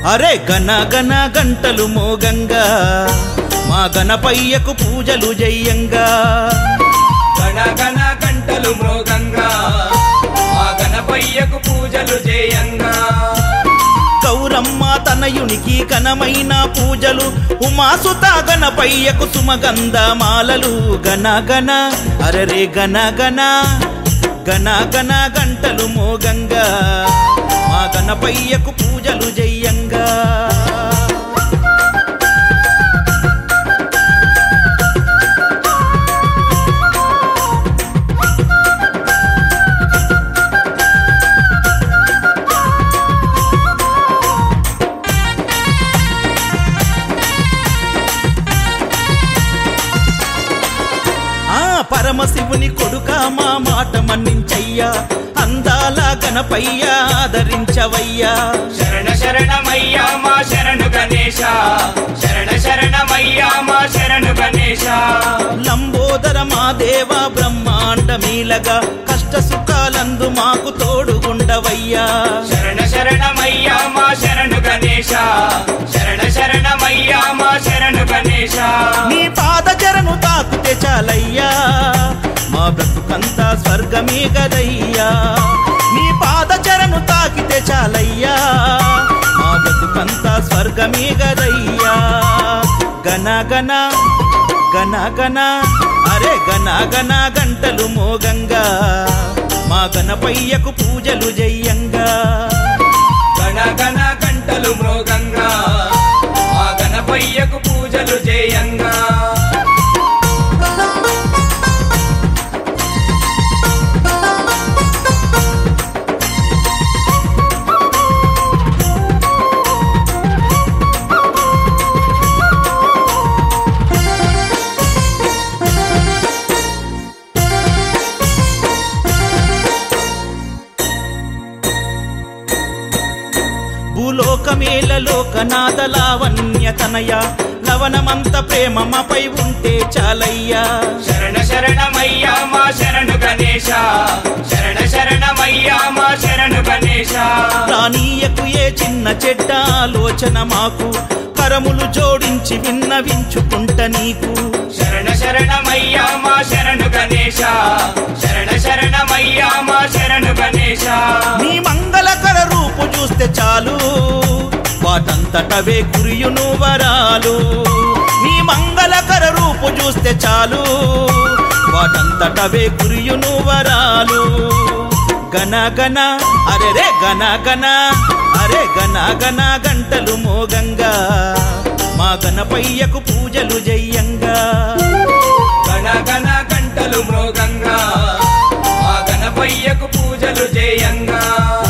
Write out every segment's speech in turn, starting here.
అరే గన గన గంటలు మోగంగా మా గణపయ్యకు పూజలు జయ్యంగా గణ గణ గంటలు మృగంగా ఆ గణపయ్యకు పూజలు చేయంగా గౌరమ్మ తనయునికి ఘనమైన పూజలు ఉమాసుత గణపయ్యకు సుమగంధ మాలలు గన గన అరరే గన గన గన గన గంటలు మోగంగా మా గణపయ్యకు పూజలు జయ్యంగా ఆ పరమశివుని కొడుక మా మాట మన్నించయ్యా అందాల గణపయ్య ఆదరించవయ్యా శరణ శరణమయ్యా మా శరణు గణేశ శరణ శరణమయ్యా మా శరణు గణేశ లంబోదర మా దేవ బ్రహ్మాండమీలగా కష్ట సుఖాలందు మాకు తోడుగుండవయ్యా శరణ శరణమయ్యా మా శరణు గణేశ శరణ శరణమయ్యా మా శరణు గణేశ నీ పాద చరణు తాకుతే చాలయ్యా మా బ్రతుకంతా స్వర్గమే గదయ్యా నీ పాద చరణు తాకితే చాలయ్యా మా బ్రతుకంతా స్వర్గమే గదయ్యా గన గన గన గన అరే గన గన గంటలు మోగంగా మా గణపయ్యకు పూజలు జయ్యంగా గణ గణ గంటలు మృగంగా ఆ గణపయ్యకు పూజలు చేయంగా భూలోకమేల లోకనాథ లావణ్య తనయ లవణమంత ప్రేమ మాపై ఉంటే చాలయ్యా శరణ శరణమయ్యా మా శరణు గణేశ శరణ శరణమయ్యా మా శరణు గణేశ రానీయకు ఏ చిన్న చెడ్డ ఆలోచన మాకు కరములు జోడించి విన్నవించుకుంట నీకు శరణ శరణమయ్యా మా శరణు గణేశ శరణ శరణమయ్యా మా శరణు గణేశ నీ మంగళకర రూపు చూస్తే చాలు వాటంతటవే కురియును వరాలు నీ మంగళకర రూపు చూస్తే చాలు వాటంతటవే కురియును వరాలు గన గన అరే రే గన గన అరే గన గన గంటలు మోగంగా మా గణపయ్యకు పూజలు జయ్యంగా గణ గణ గంటలు మృగంగా ఆ గణపయ్యకు పూజలు చేయంగా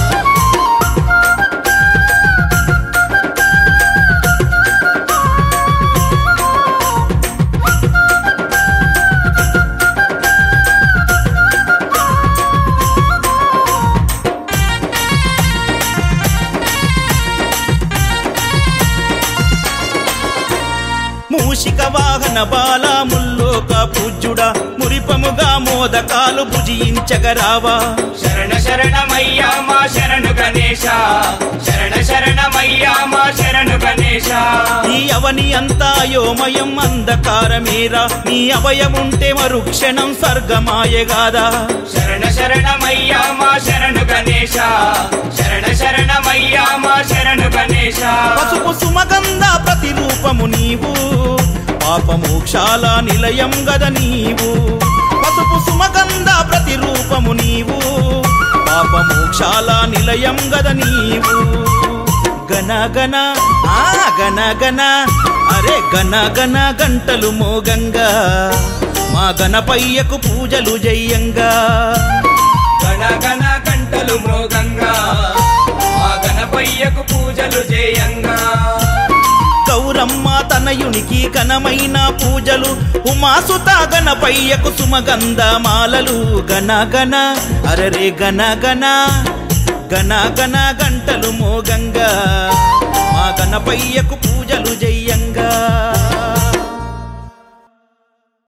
మూషిక వాహన బాల ముల్లోక పూజ్యుడా మురిపముగా మోదకాలు భుజించగరావా శరణ శరణమయ్యా మా శరణు గణేశ శరణ శరణమయ్యా మా శరణు గణేశ ఈ అవని అంతా యోమయం అంధకారమేరా నీ అవయముంటే మరుక్షణం స్వర్గమాయగాదా శరణ శరణమయ్యా మా శరణు గణేశ శరణ శరణమయ్యా మా శరణు గణేశ పసుపు సుమగంధ ప్రతిరూపము నీవు పాపమోక్షాల నిలయం గద నీవు పసుపు సుమగంధ ప్రతిరూపము నీవు పాపమోక్షాల నిలయం గద నీవు గన గన ఆ గన గన అరే గన గన గంటలు మోగంగా మా గణపయ్యకు పూజలు జయ్యంగా గణ గణ గంటలు మృగంగా ఆ గణపయ్యకు పూజలు చేయంగా గౌరమ్మ తనయునికి ఘనమైన పూజలు ఉమాసుత గణపయ్యకు సుమగంధ మాలలు గన గన అరరే గన గన గన గన గంటలు మోగంగా మా గణపయ్యకు పూజలు జయ